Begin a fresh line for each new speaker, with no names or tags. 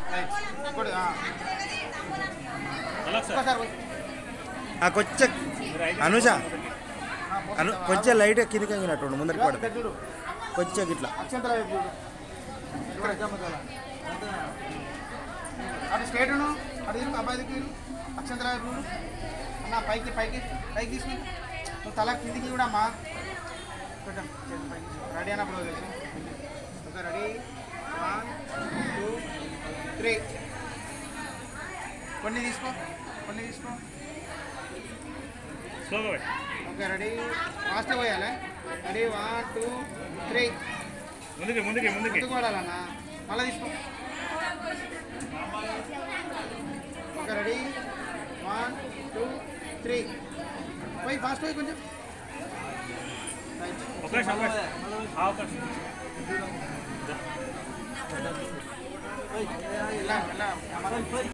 Right కొడు ఆ.
అలా సార్
ఒక్కసారి పోయి.
ఆ కొంచెం అనుష
ఆ, పోయి.
అను కొంచెం లైట్ కిందకి ఎగినట్టు ముందరికి
ఇదిగో,
పడుతుంది
ఇక్కడ చూడు
కొంచెం ఇట్లా
అక్షంతల వైపు చూడు ఇక్కడ జమ్మదల. అటు స్ట్రేట్ అను అటు తిరుగు అబ్బాయి దగ్గర తిరుగు. అక్షంతల వైపు చూడు అన్న పైకి పైకి పైకి తీసుకుని నువ్వు తల కిందికి కూడా అమ్మా పెట్టం చేతి పైకి రెడీ అన్నప్పుడు వదిలేసి okay ready one two three కొన్ని తీసుకో కొన్ని తీసుకో
స్లోగా పెట్టు.
ఓకే రెడీ ఫాస్ట్ పోయాలి రెడీ వన్ టూ త్రీ
ముందుకి ముందుకి ముందుకి
ఎందుకు వాడాలన్నా మళ్ళీ తీసుకో okay ready one two three పోయి ఫాస్ట్ పోయి కొంచెం రైట్
ఒక నిమిషం ఒక నిమిషం. ఆ, ఒక నిమిషం.
ఇలా ఇలా